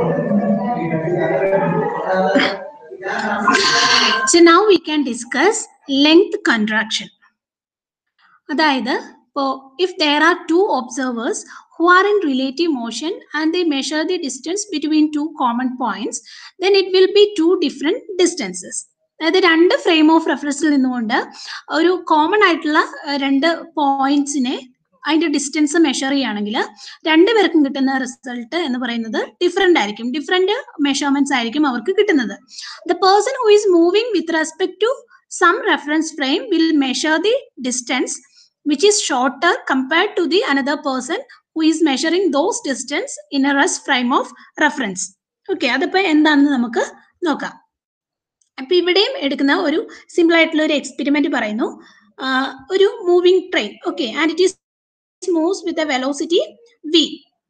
So now we can discuss length contraction. അതായത് ഇപ്പോൾ if there are two observers who are in relative motion and they measure the distance between two common points then it will be two different distances അതായത് രണ്ട് frame of റെഫറൻസിൽ നിന്നുകൊണ്ട് ഒരു common ആയിട്ടുള്ള അഹ്, രണ്ട് പോയിന്റ്സിനെ അതിന്റെ distance measure ചെയ്യുകയാണെങ്കിൽ രണ്ടുപേർക്കും കിട്ടുന്ന റിസൾട്ട് എന്ന് പറയുന്നത് ഡിഫറെന്റ് ആയിരിക്കും ഡിഫറെന്റ് മെഷർമെന്റ്സ് ആയിരിക്കും അവർക്ക് കിട്ടുന്നത് the person who is moving with respect to some reference frame will measure the distance which is shorter compared to the another person who is measuring those distance in a rest frame of reference. Okay അതിപ്പോ എന്താണെന്ന് നമുക്ക് നോക്കാം അപ്പൊ ഇവിടെയും എടുക്കുന്ന ഒരു simple ആയിട്ടുള്ള ഒരു എക്സ്പെരിമെന്റ് പറയുന്നു ആ, ഒരു moving train okay and it is moves with a velocity V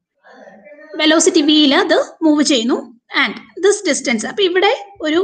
velocity വിയിൽ അത് മൂവ് ചെയ്യുന്നു ആൻഡ് ദിസ് ഡിസ്റ്റൻസ് അപ്പൊ ഇവിടെ ഒരു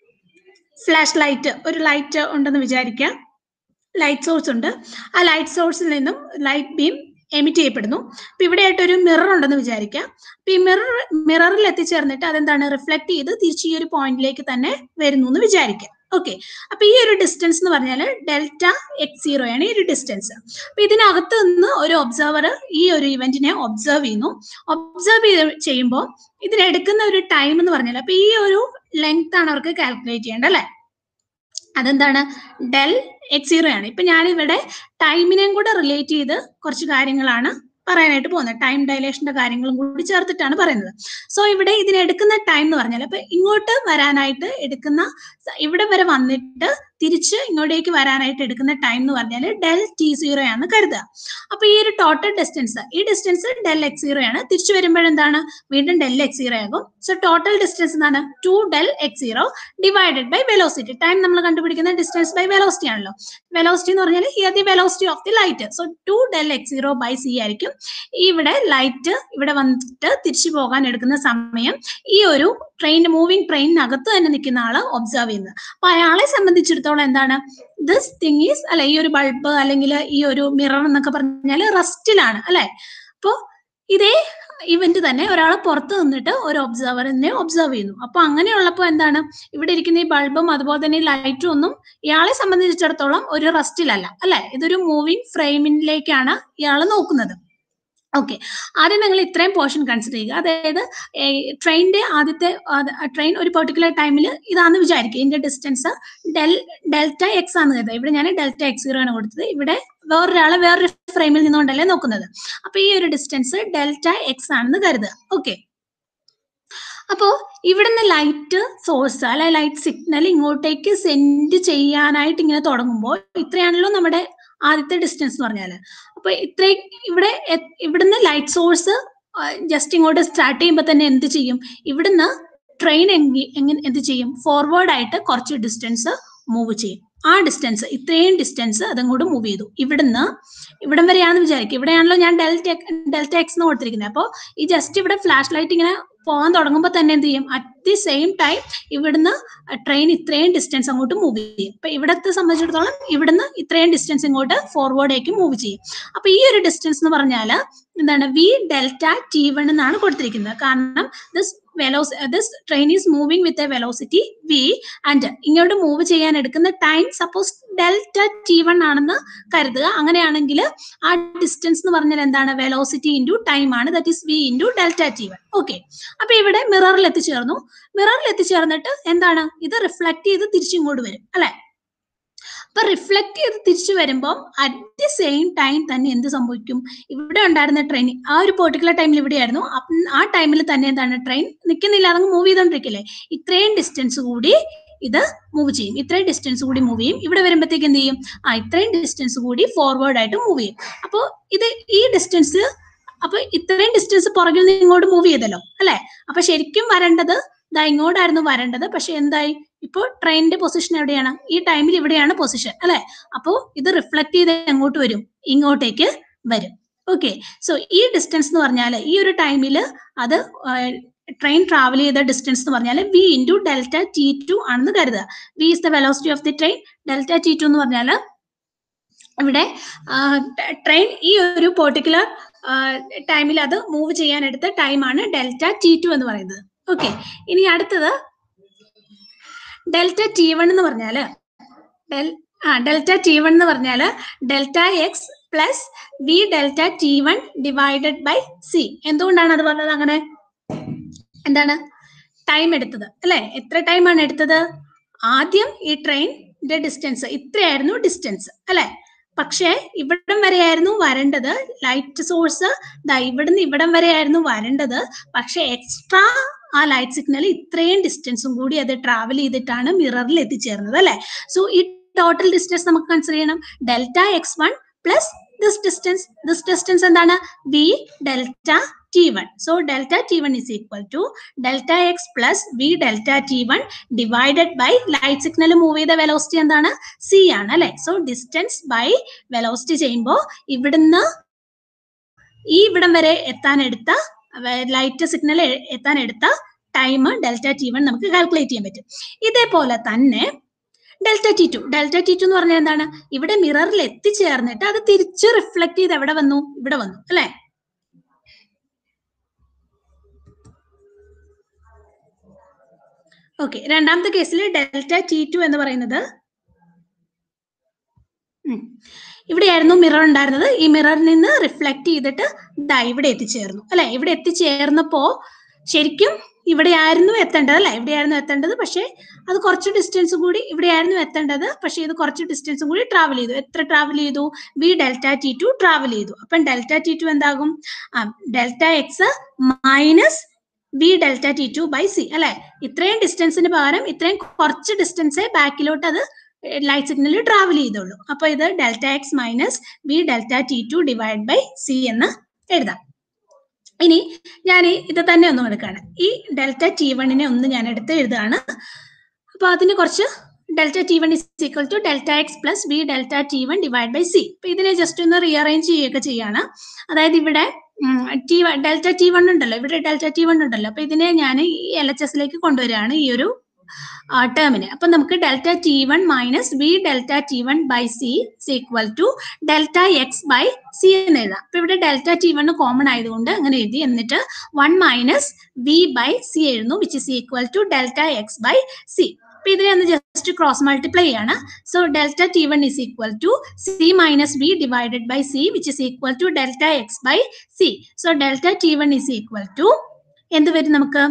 ഫ്ലാഷ് ലൈറ്റ് ഒരു ലൈറ്റ് ഉണ്ടെന്ന് വിചാരിക്കാം ലൈറ്റ് സോഴ്സ് ഉണ്ട് ആ ലൈറ്റ് സോഴ്സിൽ നിന്നും ലൈറ്റ് ബീം എമിറ്റ് ചെയ്യപ്പെടുന്നു അപ്പൊ ഇവിടെ ആയിട്ട് ഒരു മിറർ ഉണ്ടെന്ന് വിചാരിക്കാം അപ്പൊ ഈ മിറർ മിററിൽ എത്തിച്ചേർന്നിട്ട് അതെന്താണ് റിഫ്ലക്ട് ചെയ്ത് തിരിച്ച് ഈ ഒരു പോയിന്റിലേക്ക് തന്നെ വരുന്നു എന്ന് വിചാരിക്കാം ഓക്കെ അപ്പൊ ഈ ഒരു ഡിസ്റ്റൻസ് എന്ന് പറഞ്ഞാൽ ഡെൽറ്റ എക്സ് സീറോ ആണ് ഈ ഒരു ഡിസ്റ്റൻസ് അപ്പൊ ഇതിനകത്ത് നിന്ന് ഒരു ഒബ്സർവർ ഈ ഒരു ഇവന്റിനെ ഒബ്സർവ് ചെയ്യുന്നു ഒബ്സർവ് ചെയ്യുമ്പോൾ ഇതിനെടുക്കുന്ന ഒരു ടൈം എന്ന് പറഞ്ഞാൽ അപ്പൊ ഈ ഒരു ലെങ്ത് ആണ് അവർക്ക് കാൽക്കുലേറ്റ് ചെയ്യേണ്ടത് അല്ലെ അതെന്താണ് ഡെൽ എക്സ് സീറോ ആണ് ഇപ്പൊ ഞാനിവിടെ ടൈമിനെയും കൂടെ റിലേറ്റ് ചെയ്ത് കുറച്ച് കാര്യങ്ങളാണ് പറയാനായിട്ട് പോകുന്നത് ടൈം ഡയലേഷന്റെ കാര്യങ്ങളും കൂടി ചേർത്തിട്ടാണ് പറയുന്നത് സോ ഇവിടെ ഇതിനെടുക്കുന്ന ടൈം എന്ന് പറഞ്ഞാൽ ഇപ്പൊ ഇങ്ങോട്ട് വരാനായിട്ട് എടുക്കുന്ന സ- ഇവിടെ വരെ വന്നിട്ട് തിരിച്ച് ഇങ്ങോട്ടേക്ക് വരാനായിട്ട് എടുക്കുന്ന ടൈം എന്ന് പറഞ്ഞാൽ ഡെൽ ടി സീറോ ആണെന്ന് കരുതുക അപ്പൊ ഈ ഒരു ടോട്ടൽ ഡിസ്റ്റൻസ് ഈ ഡിസ്റ്റൻസ് ഡെൽ എക്സ് സീറോ ആണ് തിരിച്ചു വരുമ്പോഴെന്താണ് വീണ്ടും ഡെൽ എക്സ് സീറോ ആകും സോ ടോട്ടൽ ഡിസ്റ്റൻസ് എന്താണ് two del x zero divided by velocity time നമ്മൾ കണ്ടുപിടിക്കുന്ന ഡിസ്റ്റൻസ് ബൈ വെലോസിറ്റി ആണല്ലോ വെലോസിറ്റി എന്ന് പറഞ്ഞാൽ here the velocity of the light so two del x zero by c ആയിരിക്കും ഇവിടെ light ഇവിടെ വന്നിട്ട് തിരിച്ചു പോകാൻ എടുക്കുന്ന സമയം ഈ ഒരു ട്രെയിൻ മൂവിംഗ് ട്രെയിനിനകത്ത് തന്നെ നിൽക്കുന്ന ആള് ഒബ്സർവ് ചെയ്യുന്നത് അപ്പൊ അയാളെ സംബന്ധിച്ചിടത്തോളം എന്താണ് ദിസ് തിങ് ഈസ് അല്ലെ ഈ ഒരു ബൾബ് അല്ലെങ്കിൽ ഈ ഒരു മിറർ എന്നൊക്കെ പറഞ്ഞാൽ റെസ്റ്റിലാണ് അല്ലെ അപ്പോ ഇതേ ഇവന്റ് തന്നെ ഒരാൾ പുറത്ത് നിന്നിട്ട് ഒരു ഒബ്സർവറിനെ ഒബ്സർവ് ചെയ്യുന്നു അപ്പൊ അങ്ങനെയുള്ളപ്പോ എന്താണ് ഇവിടെ ഇരിക്കുന്ന ഈ ബൾബും അതുപോലെ തന്നെ ഈ ലൈറ്റും ഒന്നും ഇയാളെ സംബന്ധിച്ചിടത്തോളം ഒരു റെസ്റ്റിലല്ല അല്ലെ ഇതൊരു മൂവിങ് ഫ്രെയിമിലേക്കാണ് ഇയാൾ നോക്കുന്നത് ഓക്കെ ആദ്യം നിങ്ങൾ ഇത്രയും പോർഷൻ കൺസിഡർ ചെയ്യുക അതായത് ട്രെയിനിന്റെ ആദ്യത്തെ ട്രെയിൻ ഒരു പെർട്ടിക്കുലർ ടൈമിൽ ഇതാന്ന് വിചാരിക്കുക ഇതിന്റെ ഡിസ്റ്റൻസ് ഡെൽ ഡെൽറ്റ എക്സ് ആണെന്ന് കരുതുക ഇവിടെ ഞാൻ ഡെൽറ്റ എക്സ് സീറോ ആണ് കൊടുത്തത് ഇവിടെ വേറൊരാളെ വേറൊരു ഫ്രെയിമിൽ നിന്നുകൊണ്ടല്ലേ നോക്കുന്നത് അപ്പൊ ഈ ഒരു ഡിസ്റ്റൻസ് ഡെൽറ്റ എക്സ് ആണെന്ന് കരുതുക ഓക്കെ അപ്പോ ഇവിടുന്ന് ലൈറ്റ് സോഴ്സ് അല്ലെ ലൈറ്റ് സിഗ്നൽ ഇങ്ങോട്ടേക്ക് സെൻഡ് ചെയ്യാനായിട്ട് ഇങ്ങനെ തുടങ്ങുമ്പോൾ ഇത്രയാണല്ലോ നമ്മുടെ ആദ്യത്തെ ഡിസ്റ്റൻസ് എന്ന് പറഞ്ഞാല് അപ്പൊ ഇത്രയും ഇവിടെ എ- ഇവിടുന്ന് ലൈറ്റ് സോഴ്സ് ജസ്റ്റ് ഇങ്ങോട്ട് സ്റ്റാർട്ട് ചെയ്യുമ്പോൾ തന്നെ എന്ത് ചെയ്യും ഇവിടുന്ന് ട്രെയിൻ എങ്ങനെ എന്ത് ചെയ്യും ഫോർവേഡ് ആയിട്ട് കുറച്ച് ഡിസ്റ്റൻസ് മൂവ് ചെയ്യും ആ ഡിസ്റ്റൻസ് ഇത്രയും ഡിസ്റ്റൻസ് അതങ്ങോട്ട് മൂവ് ചെയ്തു ഇവിടുന്ന് ഇവിടം വരെയാണെന്ന് വിചാരിക്കും ഇവിടെയാണല്ലോ ഞാൻ ഡെൽറ്റ ഡെൽറ്റ എക്സ് എന്ന് കൊടുത്തിരിക്കുന്നത് അപ്പോൾ ഈ ജസ്റ്റ് ഇവിടെ ഫ്ലാഷ് ലൈറ്റ് ഇങ്ങനെ പോകാൻ തുടങ്ങുമ്പോൾ തന്നെ എന്ത് ചെയ്യും അറ്റ് ദി സെയിം ടൈം ഇവിടുന്ന് ട്രെയിൻ ഇത്രയും ഡിസ്റ്റൻസ് അങ്ങോട്ട് മൂവ് ചെയ്യും അപ്പൊ ഇവിടത്തെ സംബന്ധിച്ചിടത്തോളം ഇവിടുന്ന് ഇത്രയും ഡിസ്റ്റൻസ് ഇങ്ങോട്ട് ഫോർവേഡേക്ക് മൂവ് ചെയ്യും അപ്പൊ ഈ ഒരു ഡിസ്റ്റൻസ് എന്ന് പറഞ്ഞാൽ എന്താണ് വി ഡെൽറ്റ ടി വൺ എന്നാണ് കൊടുത്തിരിക്കുന്നത് കാരണം ദിസ് വെലോസ് this train is moving with a velocity V and ഇങ്ങോട്ട് മൂവ് ചെയ്യാൻ എടുക്കുന്ന time suppose delta T one ആണെന്ന് കരുതുക അങ്ങനെയാണെങ്കിൽ ആ ഡിസ്റ്റൻസ് എന്ന് പറഞ്ഞാൽ എന്താണ് വെലോസിറ്റി ഇൻറ്റു ടൈം ആണ് that is V into delta T one okay അപ്പൊ ഇവിടെ മിററിൽ എത്തിച്ചേർന്നു മിററിൽ എത്തിച്ചേർന്നിട്ട് എന്താണ് ഇത് റിഫ്ലക്ട് ചെയ്ത് തിരിച്ചിങ്ങോട്ട് വരും അല്ലെ അപ്പൊ റിഫ്ലക്ട് ചെയ്ത് തിരിച്ചു വരുമ്പോൾ അറ്റ് ദി സെയിം ടൈം തന്നെ എന്ത് സംഭവിക്കും ഇവിടെ ഉണ്ടായിരുന്ന ട്രെയിൻ ആ ഒരു പെർട്ടിക്കുലർ ടൈമിൽ ഇവിടെയായിരുന്നു അപ്പം ആ ടൈമിൽ തന്നെ എന്താണ് ട്രെയിൻ നിൽക്കുന്നില്ല അതങ്ങ് മൂവ് ചെയ്തോണ്ടിരിക്കില്ലേ ഇത്രയും ഡിസ്റ്റൻസ് കൂടി ഇത് മൂവ് ചെയ്യും ഇത്രയും ഡിസ്റ്റൻസ് കൂടി മൂവ് ചെയ്യും ഇവിടെ വരുമ്പോഴത്തേക്ക് എന്ത് ചെയ്യും ആ ഇത്രയും ഡിസ്റ്റൻസ് കൂടി ഫോർവേഡ് ആയിട്ട് മൂവ് ചെയ്യും അപ്പോൾ ഇത് ഈ ഡിസ്റ്റൻസ് അപ്പൊ ഇത്രയും ഡിസ്റ്റൻസ് പുറകിൽ നിന്ന് ഇങ്ങോട്ട് മൂവ് ചെയ്തല്ലോ അല്ലെ അപ്പൊ ശരിക്കും വരേണ്ടത് ദാ ഇങ്ങോട്ടായിരുന്നു വരേണ്ടത് പക്ഷെ എന്തായി ഇപ്പോൾ ട്രെയിനിന്റെ പൊസിഷൻ എവിടെയാണ് ഈ ടൈമിൽ ഇവിടെയാണ് പൊസിഷൻ അല്ലെ അപ്പോ ഇത് റിഫ്ലക്ട് ചെയ്ത് എങ്ങോട്ട് വരും ഇങ്ങോട്ടേക്ക് വരും ഓക്കെ സോ ഈ ഡിസ്റ്റൻസ് എന്ന് പറഞ്ഞാൽ ഈ ഒരു ടൈമിൽ അത് ട്രെയിൻ ട്രാവൽ ചെയ്ത ഡിസ്റ്റൻസ് എന്ന് പറഞ്ഞാൽ v into delta t two ആണെന്ന് കരുതുക v is the velocity of the train delta t two എന്ന് പറഞ്ഞാൽ ഇവിടെ ട്രെയിൻ ഈ ഒരു പെർട്ടിക്കുലർ ടൈമിൽ അത് മൂവ് ചെയ്യാൻ എടുത്ത ടൈമാണ് ഡെൽറ്റ ടി ടു എന്ന് പറയുന്നത് ഓക്കെ ഇനി അടുത്തത് ഡെൽറ്റ ടി വൺ എന്ന് പറഞ്ഞാല് ഡെൽ ആ ഡെൽറ്റ ടി വൺ എന്ന് പറഞ്ഞാല് delta x plus v delta T one divided by c എന്തുകൊണ്ടാണ് അത് പറഞ്ഞത് അങ്ങനെ എന്താണ് ടൈം എടുത്തത് അല്ലെ എത്ര ടൈമാണ് എടുത്തത് ആദ്യം ഈ ട്രെയിനിന്റെ ഡിസ്റ്റൻസ് ഇത്രയായിരുന്നു ഡിസ്റ്റൻസ് അല്ലെ പക്ഷേ ഇവിടം വരെയായിരുന്നു വരേണ്ടത് ലൈറ്റ് സോഴ്സ് ദാ ഇവിടുന്ന് ഇവിടം വരെയായിരുന്നു വരേണ്ടത് പക്ഷെ എക്സ്ട്രാ ആ ലൈറ്റ് സിഗ്നൽ ഇത്രയും ഡിസ്റ്റൻസും കൂടി അത് ട്രാവൽ ചെയ്തിട്ടാണ് മിററിൽ എത്തിച്ചേർന്നത് അല്ലെ സോ ഈ ടോട്ടൽ ഡിസ്റ്റൻസ് നമുക്ക് കൺസിഡർ ചെയ്യണം delta x one plus this distance this distance എന്താണ് v delta T one so delta T one is equal to delta x plus v delta T one divided by light signal move ചെയ്ത velocity എന്താണ് c ആണ് അല്ലെ so distance by velocity ചെയ്യുമ്പോൾ ഇവിടുന്ന് ഈ ഇവിടം വരെ എത്താൻ എടുത്ത ലൈറ്റ് സിഗ്നൽ എത്താൻ എടുത്ത ടൈം ഡെൽറ്റ ടി വൺ നമുക്ക് കാൽക്കുലേറ്റ് ചെയ്യാൻ പറ്റും ഇതേപോലെ തന്നെ delta t two delta t two എന്ന് പറഞ്ഞാൽ എന്താണ് ഇവിടെ മിററിൽ എത്തിച്ചേർന്നിട്ട് അത് തിരിച്ച് റിഫ്ലക്ട് ചെയ്ത് എവിടെ വന്നു ഇവിടെ വന്നു അല്ലെ ഓക്കെ രണ്ടാമത്തെ കേസിൽ ഡെൽറ്റ ടി ടു എന്ന് പറയുന്നത് ഉം. ഇവിടെയായിരുന്നു മിറർ ഉണ്ടായിരുന്നത് ഈ മിററിൽ നിന്ന് റിഫ്ലക്ട് ചെയ്തിട്ട് ദാ ഇവിടെ എത്തിച്ചേർന്നു അല്ലെ ഇവിടെ എത്തിച്ചേർന്നപ്പോ ശരിക്കും ഇവിടെയായിരുന്നു എത്തേണ്ടത് അല്ലെ ഇവിടെയായിരുന്നു എത്തേണ്ടത് പക്ഷേ അത് കുറച്ച് ഡിസ്റ്റൻസ് കൂടി ഇവിടെയായിരുന്നു എത്തേണ്ടത് പക്ഷേ ഇത് കുറച്ച് ഡിസ്റ്റൻസും കൂടി ട്രാവൽ ചെയ്തു എത്ര ട്രാവൽ ചെയ്തു v delta t two travel ചെയ്തു അപ്പം ഡെൽറ്റ ടി ടു എന്താകും delta x minus v delta t two by c അല്ലെ ഇത്രയും ഡിസ്റ്റൻസിന് പകരം ഇത്രയും കുറച്ച് ഡിസ്റ്റൻസേ ബാക്കിലോട്ട് അത് ലൈറ്റ് സിഗ്നൽ ട്രാവൽ ചെയ്തുള്ളൂ അപ്പൊ ഇത് delta x minus v delta t two divide by c എന്ന് എഴുതാം ഇനി ഞാൻ ഇത് തന്നെ ഒന്നും എടുക്കുകയാണ് ഈ ഡെൽറ്റ ടി വണ്ണിനെ ഒന്ന് ഞാൻ എടുത്ത് എഴുതുകയാണ് അപ്പൊ അതിന് കുറച്ച് delta T one is equal to delta x plus v delta T one divide by c അപ്പൊ ഇതിനെ ജസ്റ്റ് ഒന്ന് റീഅറേഞ്ച് ചെയ്യുകയൊക്കെ ചെയ്യാണ് അതായത് ഇവിടെ t one delta T one ഉണ്ടല്ലോ ഇവിടെ ഡെൽറ്റ ടി വൺ ഉണ്ടല്ലോ അപ്പൊ ഇതിനെ ഞാൻ ഈ എൽ എച്ച് എസിലേക്ക് കൊണ്ടുവരികയാണ് ഈ ഒരു ടേമിന് അപ്പൊ നമുക്ക് delta T one minus v delta T one by c equal to delta x by c എന്ന് എഴുതാം അപ്പൊ ഇവിടെ ഡെൽറ്റ ടി വൺ കോമൺ ആയതുകൊണ്ട് അങ്ങനെ എഴുതി എന്നിട്ട് one minus v by c എഴുതുന്നു which is equal to delta x by c അപ്പൊ ഇതിനെ ഒന്ന് ജസ്റ്റ് ക്രോസ് മൾട്ടിപ്ലൈ ചെയ്യാണ് so delta T one is equal to c minus b divided by c which is equal to delta x by c so delta T one is equal to എന്ത് വരും നമുക്ക്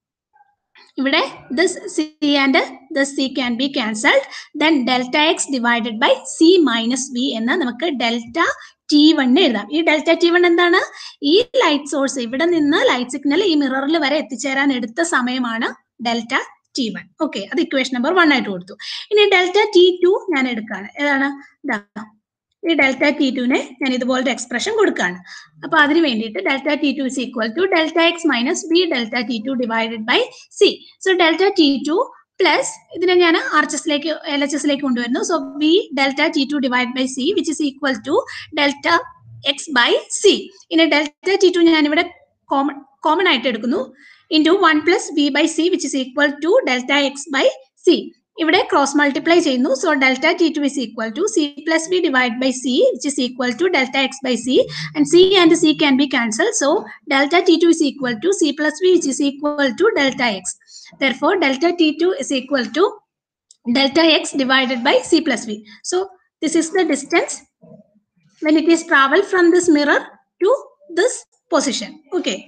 ഇവിടെ this c and this c can be cancelled then delta x divided by c minus b എന്ന് നമുക്ക് delta T one എഴുതാം ഈ delta T one എന്താണ് ഈ ലൈറ്റ് സോഴ്സ് ഇവിടെ നിന്ന് ലൈറ്റ് സിഗ്നൽ ഈ മിററിൽ വരെ എത്തിച്ചേരാൻ എടുത്ത സമയമാണ് ഡെൽറ്റ ടി വൺ ഓക്കെ അത് ഇക്വേഷൻ നമ്പർ വൺ ആയിട്ട് കൊടുത്തു ഇനി ഡെൽറ്റ ടി ടു ഞാൻ എടുക്കുകയാണ് ഏതാണ് ഇതാ ഈ ഡെൽറ്റ ടി ടുവിനെ ഞാൻ ഇതുപോലത്തെ എക്സ്പ്രഷൻ കൊടുക്കുകയാണ് അപ്പൊ അതിന് വേണ്ടിയിട്ട് delta t two is equal to delta x minus b delta t two divided by c so delta t two plus ഇതിനെ ഞാൻ ആർ എച്ച് എസിലേക്ക് എൽ എച്ച് എസിലേക്ക് കൊണ്ടുവരുന്നു so v delta t two divide by c which is equal to delta x by c ഇനി delta t two ഞാൻ ഇവിടെ common common ആയിട്ട് എടുക്കുന്നു into one plus v by c which is equal to delta x by c ഇവിടെ cross multiply ചെയ്യുന്നു so delta t two is equal to c plus b divide by c which is equal to delta x by c and c and c can be cancel so delta t two is equal to c plus b which is equal to delta x therefore delta t2 is equal to delta x divided by c plus v so this is the distance when it is traveled from this mirror to this position okay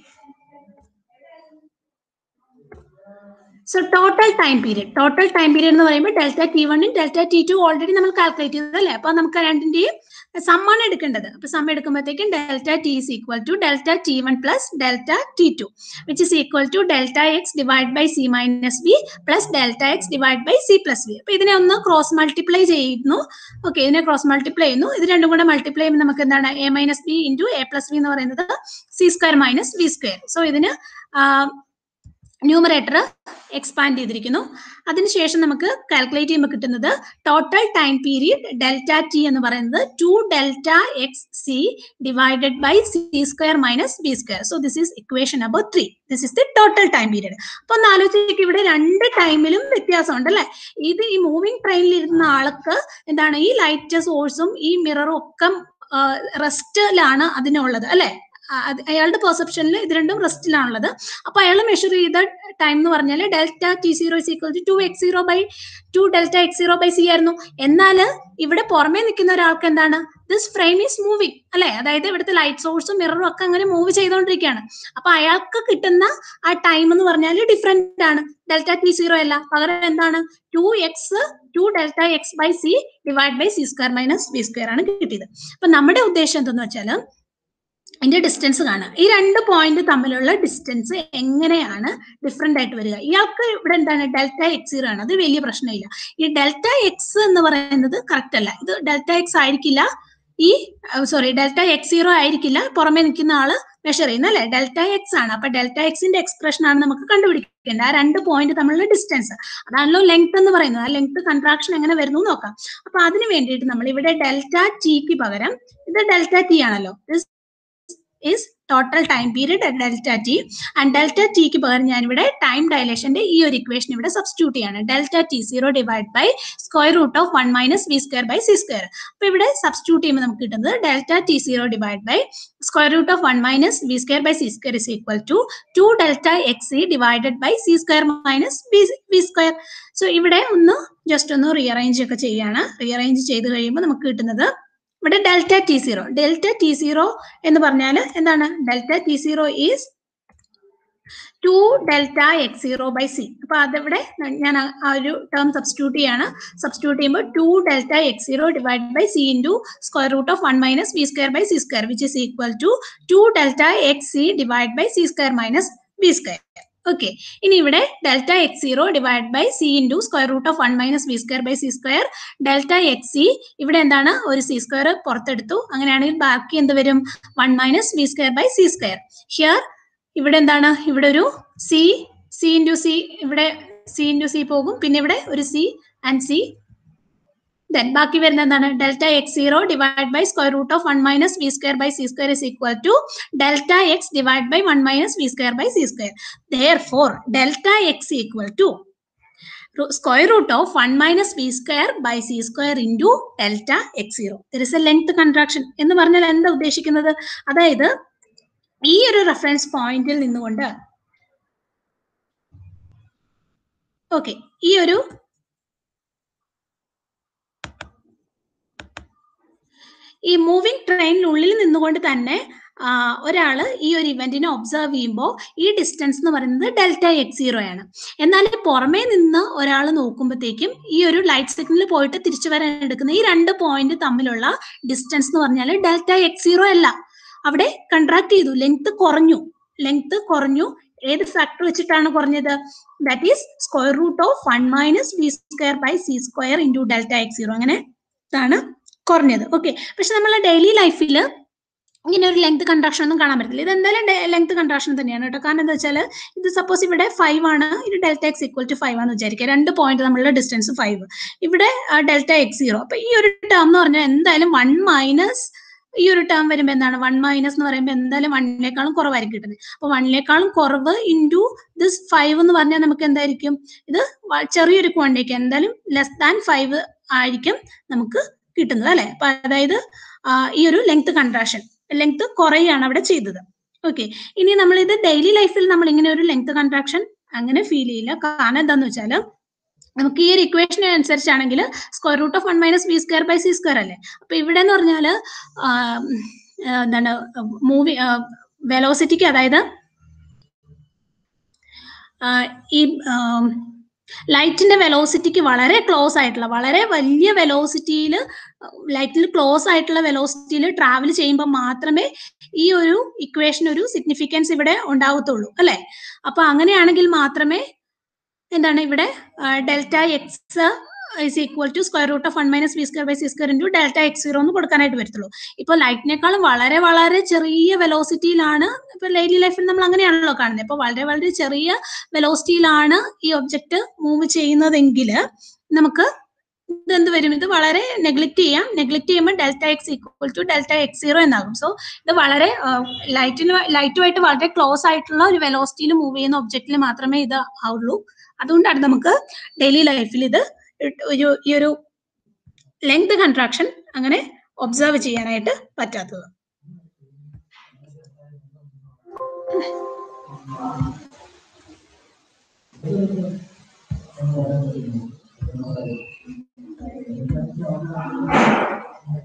so total time period total time period എന്ന് പറയുമ്പോൾ delta t വണ്ണും delta t two already നമ്മൾ calculate ചെയ്തതല്ലേ അപ്പൊ നമുക്ക് രണ്ടിന്റെയും സമ്മാണ് എടുക്കേണ്ടത് അപ്പൊ സം എടുക്കുമ്പോഴത്തേക്കും delta t is equal to delta T one plus delta t two which is equal to delta x divide by c minus b plus delta x divide by c plus b അപ്പൊ ഇതിനെ ഒന്ന് cross multiply ചെയ്യുന്നു okay ഇതിനെ cross multiply ചെയ്യുന്നു ഇത് രണ്ടും കൂടെ multiply ചെയ്യുമ്പോൾ നമുക്ക് എന്താണ് a minus b into a plus b എന്ന് പറയുന്നത് c square minus b square so ഇതിന് ന്യൂമറേറ്റർ എക്സ്പാൻഡ് ചെയ്തിരിക്കുന്നു അതിനുശേഷം നമുക്ക് കാൽക്കുലേറ്റ് ചെയ്യുമ്പോൾ കിട്ടുന്നത് total time period delta t എന്ന് പറയുന്നത് two delta x c divided by c square minus b square so this is equation number three this is the total time period അപ്പൊ ഒന്ന് ആലോചിച്ചേക്ക് ഇവിടെ രണ്ട് ടൈമിലും വ്യത്യാസമുണ്ട് അല്ലെ ഇത് ഈ മൂവിങ് ട്രെയിനിൽ ഇരുന്ന ആൾക്ക് എന്താണ് ഈ ലൈറ്റ് സോഴ്സും ഈ മിററും ഒക്കെ റെസ്റ്റിലാണ് അതിനുള്ളത് അല്ലെ അയാളുടെ പെർസെപ്ഷനിൽ ഇത് രണ്ടും റെസ്റ്റിലാണുള്ളത് അപ്പൊ അയാൾ മെഷർ ചെയ്ത ടൈം എന്ന് പറഞ്ഞാൽ delta t zero is equal to two x zero by two delta x zero by c ആയിരുന്നു എന്നാൽ ഇവിടെ പുറമേ നിൽക്കുന്ന ഒരാൾക്ക് എന്താണ് ദിസ് ഫ്രെയിം ഈസ് മൂവിങ് അല്ലെ അതായത് ഇവിടുത്തെ ലൈറ്റ് സോഴ്സും മിററും ഒക്കെ അങ്ങനെ മൂവ് ചെയ്തുകൊണ്ടിരിക്കുകയാണ് അപ്പൊ അയാൾക്ക് കിട്ടുന്ന ആ ടൈം എന്ന് പറഞ്ഞാൽ ഡിഫറെന്റ് ആണ് ഡെൽറ്റ ടി സീറോ അല്ല പകരം എന്താണ് two x two delta x by c divide by c square minus b square ആണ് കിട്ടിയത് അപ്പൊ നമ്മുടെ ഉദ്ദേശം എന്തെന്ന് വെച്ചാൽ ഇതിന്റെ ഡിസ്റ്റൻസ് കാണാം ഈ രണ്ട് പോയിന്റ് തമ്മിലുള്ള ഡിസ്റ്റൻസ് എങ്ങനെയാണ് ഡിഫറെന്റ് ആയിട്ട് വരിക ഇയാൾക്ക് ഇവിടെ എന്താണ് ഡെൽറ്റ എക്സ് സീറോ ആണ് അത് വലിയ പ്രശ്നമില്ല ഈ ഡെൽറ്റ എക്സ് എന്ന് പറയുന്നത് കറക്റ്റ് അല്ല ഇത് ഡെൽറ്റ എക്സ് ആയിരിക്കില്ല ഈ സോറി ഡെൽറ്റ എക്സ് സീറോ ആയിരിക്കില്ല പുറമെ നിൽക്കുന്ന ആള് മെഷർ ചെയ്യുന്ന അല്ലെ ഡെൽറ്റ എക്സ് ആണ് അപ്പൊ ഡെൽറ്റ എക്സിന്റെ എക്സ്പ്രഷൻ ആണ് നമുക്ക് കണ്ടുപിടിക്കേണ്ടത് ആ രണ്ട് പോയിന്റ് തമ്മിലുള്ള ഡിസ്റ്റൻസ് അതാണല്ലോ ലെങ്ത് എന്ന് പറയുന്നത് ആ ലെങ്ത് കൺട്രാക്ഷൻ എങ്ങനെ വരുന്നു എന്ന് നോക്കാം അപ്പൊ അതിന് വേണ്ടിയിട്ട് നമ്മൾ ഇവിടെ ഡെൽറ്റ ടിക്ക് പകരം ഇത് ഡെൽറ്റ ടി ആണല്ലോ is total time period delta t and delta ടിക്ക് പകരം ഞാൻ ഇവിടെ ടൈം ഡയലേഷന്റെ ഈ ഒരു ഇക്വേഷൻ ഇവിടെ സബ്സ്റ്റിറ്റ്യൂട്ട് ചെയ്യാണ് delta t zero divide by square root of one minus v square by c square അപ്പൊ ഇവിടെ സബ്സ്റ്റിറ്റ്യൂട്ട് ചെയ്യുമ്പോൾ നമുക്ക് കിട്ടുന്നത് delta t zero divide by square root of one minus v square by c square is equal to two delta x c divided by c square minus v square so ഇവിടെ ഒന്ന് just ഒന്ന് rearrange ഒക്കെ ചെയ്യാണ് rearrange ചെയ്ത് കഴിയുമ്പോൾ നമുക്ക് കിട്ടുന്നത് ഇവിടെ delta t zero delta t zero എന്ന് പറഞ്ഞാൽ എന്താണ് delta t zero is two delta x zero by c അപ്പൊ അതിവിടെ ഞാൻ ആ- ആ ഒരു ടേം സബ്സ്റ്റിറ്റ്യൂട്ട് ചെയ്യാണ് സബ്സ്റ്റിറ്റ്യൂട്ട് ചെയ്യുമ്പോൾ two delta x zero divide by c into square root of one minus b square by c square which is equal to two delta x c divide by c square minus b square okay ഇനി ഇവിടെ delta x zero divide by c into square root of one minus b square by c square delta x c ഇവിടെ എന്താണ് ഒരു C square പുറത്തെടുത്തു അങ്ങനെയാണെങ്കിൽ ബാക്കി എന്ത് വരും one minus b square by c square here ഇവിടെ എന്താണ് ഇവിടെ ഒരു സി സി ഇൻറ്റു സി ഇവിടെ സി ഇൻറ്റു സി പോകും പിന്നെ ഇവിടെ ഒരു സി ആൻഡ് സി ദെൻ ബാക്കി വരുന്ന എന്താണ് delta x zero divide by square root of one minus v square by c square is equal to delta x divide by one minus v square by c square therefore delta x equal to square root of one minus v square by c square into delta x zero there is a length contraction എന്ന് പറഞ്ഞാൽ എന്താ ഉദ്ദേശിക്കുന്നത് അതായത് ഈ ഒരു reference പോയിന്റിൽ നിന്നുകൊണ്ട് okay ഈ ഒരു ഈ മൂവിംഗ് ട്രെയിനിനുള്ളിൽ നിന്നുകൊണ്ട് തന്നെ ആ, ഒരാള് ഈ ഒരു ഇവന്റിനെ ഒബ്സർവ് ചെയ്യുമ്പോൾ ഈ ഡിസ്റ്റൻസ് എന്ന് പറയുന്നത് ഡെൽറ്റ എക്സ് സീറോ ആണ് എന്നാൽ പുറമേ നിന്ന് ഒരാൾ നോക്കുമ്പോഴത്തേക്കും ഈ ഒരു ലൈറ്റ് സിഗ്നൽ പോയിട്ട് തിരിച്ചു വരാൻ എടുക്കുന്ന ഈ രണ്ട് പോയിന്റ് തമ്മിലുള്ള ഡിസ്റ്റൻസ് എന്ന് പറഞ്ഞാൽ ഡെൽറ്റ എക്സ് സീറോ അല്ല അവിടെ കൺട്രാക്ട് ചെയ്തു ലെങ്ത് കുറഞ്ഞു ലെങ്ത് കുറഞ്ഞു ഏത് ഫാക്ടർ വെച്ചിട്ടാണ് കുറഞ്ഞത് that is square root of one minus b square by c square into delta x zero അങ്ങനെ ഇതാണ് കുറഞ്ഞത് ഓക്കെ പക്ഷെ നമ്മളെ ഡെയിലി ലൈഫിൽ ഇങ്ങനെ ഒരു ലെങ്ത് കൺട്രാക്ഷൻ ഒന്നും കാണാൻ പറ്റില്ല ഇത് എന്തായാലും ലെങ്ത് കൺട്രാക്ഷൻ തന്നെയാണ് കേട്ടോ കാരണം എന്താ വെച്ചാൽ ഇത് സപ്പോസ് ഇവിടെ ഫൈവ് ആണ് ഇത് delta x equal to five ആണെന്ന് വിചാരിക്കുക രണ്ട് പോയിന്റ് തമ്മിലുള്ള ഡിസ്റ്റൻസ് ഫൈവ് ഇവിടെ ഡെൽറ്റ എക്സ് സീറോ അപ്പൊ ഈ ഒരു ടേം എന്ന് പറഞ്ഞാൽ എന്തായാലും വൺ മൈനസ് ഈ ഒരു ടേം വരുമ്പോൾ എന്താണ് വൺ മൈനസ് എന്ന് പറയുമ്പോൾ എന്തായാലും വണ്ണിനേക്കാളും കുറവായിരിക്കും കിട്ടുന്നത് അപ്പൊ വണ്ണിനേക്കാളും കുറവ് ഇൻറ്റു ദിസ് ഫൈവ് എന്ന് പറഞ്ഞാൽ നമുക്ക് എന്തായിരിക്കും ഇത് വ- ചെറിയൊരു ക്വാണ്ടിറ്റി എന്തായാലും ലെസ് ദാൻ ഫൈവ് ആയിരിക്കും നമുക്ക് കിട്ടുന്നത് അല്ലെ അപ്പൊ അതായത് ആ, ഈ ഒരു ലെങ്ത് കൺട്രാക്ഷൻ ലെങ്ത് കുറയാണ് അവിടെ ചെയ്തത് ഓക്കെ ഇനി നമ്മൾ ഇത് ഡെയിലി ലൈഫിൽ നമ്മൾ ഇങ്ങനെ ഒരു ലെങ്ത് കൺട്രാക്ഷൻ അങ്ങനെ ഫീൽ ചെയ്യില്ല കാരണം എന്താന്ന് വെച്ചാൽ നമുക്ക് ഈ ഒരു ഇക്വേഷൻ അനുസരിച്ചാണെങ്കിൽ square root of one minus b square by c square അല്ലേ അപ്പൊ ഇവിടെ എന്ന് പറഞ്ഞാൽ എന്താണ് മൂവി വെലോസിറ്റിക്ക് അതായത് ആ, ഈ ലൈറ്റിന്റെ വെലോസിറ്റിക്ക് വളരെ ക്ലോസ് ആയിട്ടുള്ള വളരെ വലിയ വെലോസിറ്റിയിൽ ലൈറ്റിൽ ക്ലോസ് ആയിട്ടുള്ള വെലോസിറ്റിയിൽ ട്രാവൽ ചെയ്യുമ്പോൾ മാത്രമേ ഈ ഒരു ഇക്വേഷൻ ഒരു സിഗ്നിഫിക്കൻസ് ഇവിടെ ഉണ്ടാവത്തുള്ളൂ അല്ലെ അപ്പൊ അങ്ങനെയാണെങ്കിൽ മാത്രമേ എന്താണ് ഇവിടെ delta x is equal to square root of one minus b square by c square into delta x zero എന്ന് കൊടുക്കാനായിട്ട് വരത്തുള്ളൂ ഇപ്പോൾ ലൈറ്റിനേക്കാളും വളരെ വളരെ ചെറിയ വെലോസിറ്റിയിലാണ് ഇപ്പൊ ഡെയിലി ലൈഫിൽ നമ്മൾ അങ്ങനെയാണല്ലോ കാണുന്നത് ഇപ്പോൾ വളരെ വളരെ ചെറിയ വെലോസിറ്റിയിലാണ് ഈ ഒബ്ജക്റ്റ് മൂവ് ചെയ്യുന്നതെങ്കിൽ നമുക്ക് ഇത് എന്ത് വരും ഇത് വളരെ നെഗ്ലക്ട് ചെയ്യാം നെഗ്ലക്ട് ചെയ്യുമ്പോൾ delta x equal to delta x zero എന്നാകും സോ ഇത് വളരെ ലൈറ്റിന് ലൈറ്റുമായിട്ട് വളരെ ക്ലോസ് ആയിട്ടുള്ള ഒരു വെലോസിറ്റിയിൽ മൂവ് ചെയ്യുന്ന ഒബ്ജക്റ്റിൽ മാത്രമേ ഇത് ആവുള്ളൂ അതുകൊണ്ടാണ് നമുക്ക് ഡെയിലി ലൈഫിൽ ഇത് ഒരു ഈ ഒരു ലെങ്ത് കൺട്രാക്ഷൻ അങ്ങനെ ഒബ്സർവ് ചെയ്യാനായിട്ട് പറ്റാത്തത് Thank you.